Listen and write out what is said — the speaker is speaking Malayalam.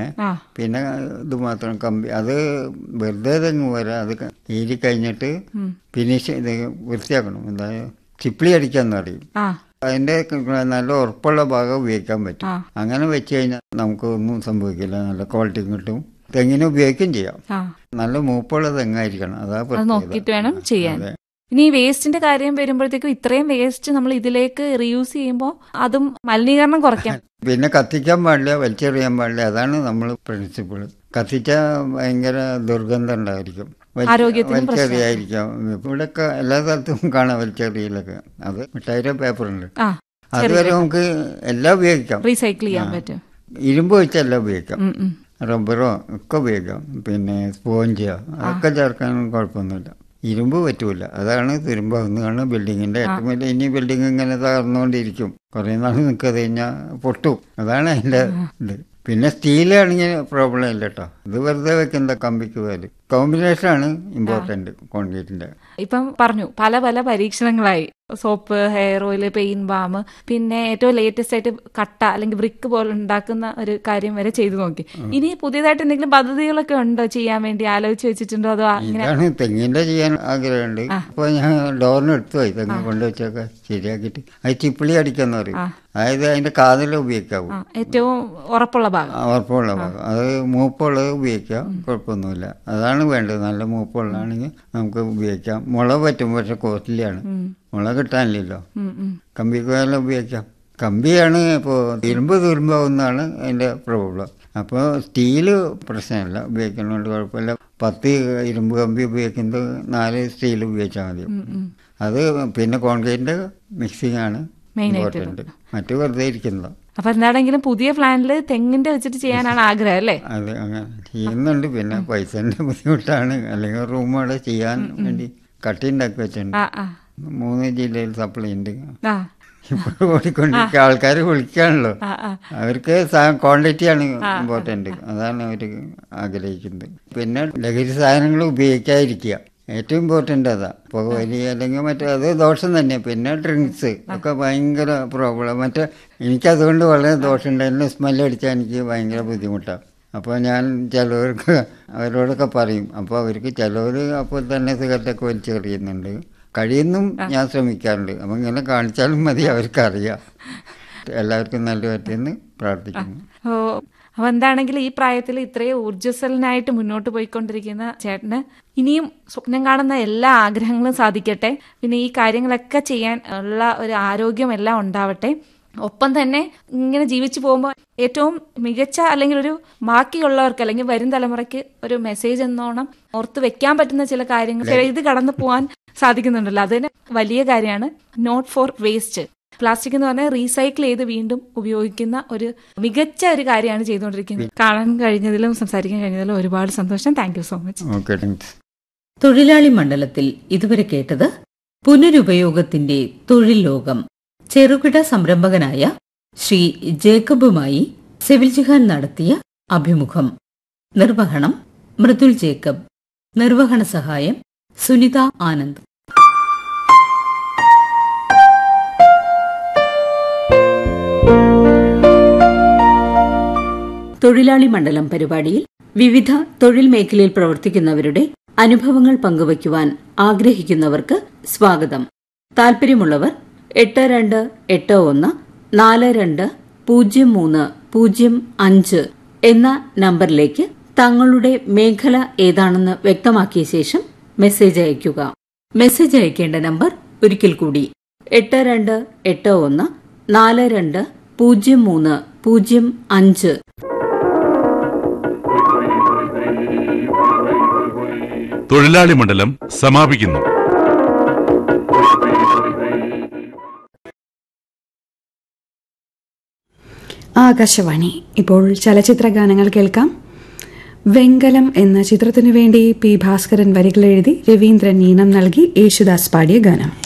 ആ പിന്നെ ഇത് മാത്രം കമ്പി അത് വെറുതെ തെങ്ങ് പോരാ അത് ഈരി കഴിഞ്ഞിട്ട് ഫിനിഷ് ഇത് വൃത്തിയാക്കണം എന്താ ചിപ്പിളി അടിക്കാന്ന് പറയും ആ അതിന്റെ നല്ല ഉറപ്പുള്ള ഭാഗം ഉപയോഗിക്കാൻ പറ്റും ആ. അങ്ങനെ വെച്ച് കഴിഞ്ഞാൽ നമുക്ക് ഒന്നും സംഭവിക്കില്ല നല്ല ക്വാളിറ്റി കിട്ടും തെങ്ങിനെ ഉപയോഗിക്കുകയും ചെയ്യാം ആ നല്ല മൂപ്പുള്ള തെങ്ങായിരിക്കണം അതാ അത് പ്രത്യേകത. നോക്കിയിട്ട് വേണം ചെയ്യാൻ അതെ. ഇനി ഈ വേസ്റ്റിന്റെ കാര്യം വരുമ്പോഴത്തേക്കും ഇത്രയും വേസ്റ്റ് നമ്മൾ ഇതിലേക്ക് റീയൂസ് ചെയ്യുമ്പോൾ അതും മലിനീകരണം കുറയ്ക്കാം പിന്നെ കത്തിക്കാൻ പാടില്ല വലിച്ചെറിയാൻ പാടില്ല അതാണ് നമ്മൾ പ്രിൻസിപ്പിൾ കത്തിച്ച ഭയങ്കര ദുർഗന്ധം ഉണ്ടായിരിക്കും വലി- ആരോഗ്യത്തിനും വലിച്ചെറിയായിരിക്കാം ഇവിടെയൊക്കെ എല്ലാ സ്ഥലത്തും കാണാം വലിച്ചെറിയലൊക്കെ അത് മിഠായിയുടെ പേപ്പറുണ്ട് ആ അതുവരെ നമുക്ക് എല്ലാം ഉപയോഗിക്കാം റീസൈക്കിൾ ചെയ്യാൻ പറ്റും ഇരുമ്പ് വെച്ചെല്ലാം ഉപയോഗിക്കാം ഉം, ഉം. റബ്ബറോ ഒക്കെ ഉപയോഗിക്കാം പിന്നെ സ്പോഞ്ചോ അതൊക്കെ ചേർക്കാനൊന്നും കുഴപ്പമൊന്നുമില്ല ഇരുമ്പ് പറ്റൂല അതാണ് തുരുമ്പാകുന്നതാണ് ബിൽഡിങ്ങിന്റെ ഏറ്റവും വലിയ ഇനി ബിൽഡിംഗ് ഇങ്ങനെ തകർന്നുകൊണ്ടിരിക്കും കുറെ നാൾ നിൽക്കാതെ കഴിഞ്ഞാൽ പൊട്ടും അതാണ് അതിന്റെ ഇത് പിന്നെ സ്റ്റീലാണെങ്കിൽ പ്രോബ്ലം ഇല്ല കേട്ടോ ഇത് വെറുതെ വെക്കുന്ന കമ്പിക്ക് പോലെ കോമ്പിനേഷൻ ആണ് ഇമ്പോർട്ടന്റ് കോൺക്രീറ്റിന്റെ ഇപ്പം പറഞ്ഞു പല പല പരീക്ഷണങ്ങളായി soap hair oil pain balm പിന്നെ ഏറ്റവും ലേറ്റസ്റ്റ് ആയിട്ട് കട്ട അല്ലെങ്കിൽ ബ്രിക്ക് പോലെ ഉണ്ടാക്കുന്ന ഒരു കാര്യം വരെ ചെയ്തു നോക്കി ഇനി പുതിയതായിട്ട് എന്തെങ്കിലും പദ്ധതികളൊക്കെ ഉണ്ടോ ചെയ്യാൻ വേണ്ടി ആലോചിച്ച് വെച്ചിട്ടുണ്ടോ അതോ ഇങ്ങനെ ഇതാണ് തെങ്ങിന്റെ ചെയ്യാൻ ആഗ്രഹമുണ്ട് അപ്പൊ ഞാൻ ഡോറിന് എടുത്തു പോയി തെങ്ങ് കൊണ്ടുവച്ചൊക്കെ ശരിയാക്കിയിട്ട് അത് ചിപ്പിളി അടിക്കാന്ന് പറയും അതായത് അതിന്റെ കാതിലെ ഉപയോഗിക്കാവൂ ആ, ഏറ്റവും ഉറപ്പുള്ള ഭാഗം ഉറപ്പുള്ള ഭാഗം അത് മൂപ്പുള്ളത് ഉപയോഗിക്കാം കുഴപ്പമൊന്നുമില്ല അതാണ് വേണ്ടത് നല്ല മൂപ്പുള്ളതാണെങ്കിൽ നമുക്ക് ഉപയോഗിക്കാം മുള പറ്റും പക്ഷെ കോസ്റ്റ്ലിയാണ് മുള കിട്ടാനില്ലല്ലോ ഉം, ഉം. കമ്പി കോയെല്ലാം ഉപയോഗിക്കാം കമ്പിയാണ് ഇപ്പോൾ ഇരുമ്പ് തുരുമ്പാവുന്നതാണ് അതിൻ്റെ പ്രോബ്ലം അപ്പോൾ സ്റ്റീല് പ്രശ്നമില്ല ഉപയോഗിക്കുന്നതുകൊണ്ട് കുഴപ്പമില്ല പത്ത് ഇരുമ്പ് കമ്പി ഉപയോഗിക്കുന്നത് നാല് സ്റ്റീൽ ഉപയോഗിച്ചാൽ മതി അത് പിന്നെ കോൺക്രീറ്റിൻ്റെ മിക്സിംഗ് ആണ് Main ആയിട്ട് ഇമ്പോർട്ടൻറ്റ് മറ്റു വെറുതെ ഇരിക്കുന്നതാണ് അപ്പൊ എന്താണെങ്കിലും പുതിയ പ്ലാനിൽ തെങ്ങിന്റെ വെച്ചിട്ട് ചെയ്യാനാണ് ആഗ്രഹം അല്ലേ അത് അങ്ങനെ ചെയ്യുന്നുണ്ട് പിന്നെ പൈസന്റെ ബുദ്ധിമുട്ടാണ് അല്ലെങ്കിൽ റൂം അവിടെ ചെയ്യാൻ വേണ്ടി കട്ടി ഉണ്ടാക്കി വെച്ചിട്ടുണ്ട് ആ ആ മൂന്ന് ജില്ലയിൽ സപ്ലൈ ഉണ്ട് ആ ഇപ്പോൾ ഓടിക്കൊണ്ടിരിക്കുക ആൾക്കാർ വിളിക്കാണല്ലോ ആ ആ അവർക്ക് ക്വാണ്ടിറ്റിയാണ് ഇമ്പോർട്ടന്റ് അതാണ് അവർ ആഗ്രഹിക്കുന്നത് പിന്നെ ലഹരി സാധനങ്ങൾ ഉപയോഗിക്കാതിരിക്കുക ഏറ്റവും ഇമ്പോർട്ടൻ്റ് അതാ പുകവലി അല്ലെങ്കിൽ മറ്റേ അത് ദോഷം തന്നെ പിന്നെ ഡ്രിങ്ക്സ് ഒക്കെ ഭയങ്കര പ്രോബ്ലം മറ്റേ എനിക്കതുകൊണ്ട് വളരെ ദോഷമുണ്ട് എന്നെ സ്മെല്ല് അടിച്ചാൽ എനിക്ക് ഭയങ്കര ബുദ്ധിമുട്ടാണ് അപ്പോൾ ഞാൻ ചിലവർക്ക് അവരോടൊക്കെ പറയും അപ്പോൾ അവർക്ക് ചിലവർ അപ്പോൾ തന്നെ സിഗരറ്റൊക്കെ വലിച്ചെറിയുന്നുണ്ട് കഴിയുന്നും ഞാൻ ശ്രമിക്കാറുണ്ട് അപ്പം ഇങ്ങനെ കാണിച്ചാലും മതി അവർക്കറിയാം എല്ലാവർക്കും നല്ല പറ്റിയെന്ന് പ്രാർത്ഥിക്കുന്നു ഓ അപ്പൊ എന്താണെങ്കിലും ഈ പ്രായത്തിൽ ഇത്രയും ഊർജ്ജസ്വലനായിട്ട് മുന്നോട്ട് പോയിക്കൊണ്ടിരിക്കുന്ന ചേട്ടന് ഇനിയും സ്വപ്നം കാണുന്ന എല്ലാ ആഗ്രഹങ്ങളും സാധിക്കട്ടെ പിന്നെ ഈ കാര്യങ്ങളൊക്കെ ചെയ്യാൻ ഉള്ള ഒരു ആരോഗ്യം എല്ലാം ഉണ്ടാവട്ടെ ഒപ്പം തന്നെ ഇങ്ങനെ ജീവിച്ചു പോകുമ്പോൾ ഏറ്റവും മികച്ച അല്ലെങ്കിൽ ഒരു ബാക്കിയുള്ളവർക്ക് അല്ലെങ്കിൽ വരും തലമുറയ്ക്ക് ഒരു മെസ്സേജ് എന്നോണം ഓർത്ത് വെക്കാൻ പറ്റുന്ന ചില കാര്യങ്ങൾ ഇത് കടന്നു പോകാൻ സാധിക്കുന്നുണ്ടല്ലോ അതിന് വലിയ കാര്യമാണ് നോട്ട് ഫോർ വേസ്റ്റ് പ്ലാസ്റ്റിക് എന്ന് പറഞ്ഞാൽ റീസൈക്കിൾ ചെയ്ത് വീണ്ടും ഉപയോഗിക്കുന്ന ഒരു മികച്ച ഒരു കാര്യമാണ് ചെയ്തുകൊണ്ടിരിക്കുന്നത് കാണാൻ കഴിഞ്ഞതിലും സംസാരിക്കാൻ കഴിഞ്ഞതിലും ഒരുപാട് സന്തോഷം thank so much okay thanks തൊഴിലാളി മണ്ഡലത്തിൽ ഇതുവരെ കേട്ടത് പുനരുപയോഗത്തിന്റെ തൊഴിൽ ലോകം ചെറുകിട സംരംഭകനായ ശ്രീ ജേക്കബുമായി സിവിൽ ജിഹാൻ നടത്തിയ അഭിമുഖം നിർവഹണം മൃദുൽ ജേക്കബ് നിർവഹണ സഹായം സുനിത ആനന്ദ് തൊഴിലാളി മണ്ഡലം പരിപാടിയിൽ വിവിധ തൊഴിൽ മേഖലയിൽ പ്രവർത്തിക്കുന്നവരുടെ അനുഭവങ്ങൾ പങ്കുവയ്ക്കുവാൻ ആഗ്രഹിക്കുന്നവർക്ക് സ്വാഗതം താൽപ്പര്യമുള്ളവർ എട്ട് രണ്ട് എട്ട് ഒന്ന് നാല് രണ്ട് പൂജ്യം മൂന്ന് പൂജ്യം അഞ്ച് എന്ന നമ്പറിലേക്ക് തങ്ങളുടെ മേഖല ഏതാണെന്ന് വ്യക്തമാക്കിയ ശേഷം മെസ്സേജ് അയയ്ക്കുക മെസ്സേജ് അയക്കേണ്ട നമ്പർ ഒരിക്കൽ കൂടി എട്ട് രണ്ട് എട്ട് ഒന്ന് നാല് രണ്ട് പൂജ്യം മൂന്ന് പൂജ്യം അഞ്ച് തൊഴിലാളി മണ്ഡലം സമാപിക്കുന്നു ആകാശവാണി ഇപ്പോൾ ചലച്ചിത്ര ഗാനങ്ങൾ കേൾക്കാം വെങ്കലം എന്ന ചിത്രത്തിനു വേണ്ടി പി ഭാസ്കരൻ വരികൾ എഴുതി രവീന്ദ്രൻ ഈണം നൽകി യേശുദാസ് പാടിയ ഗാനം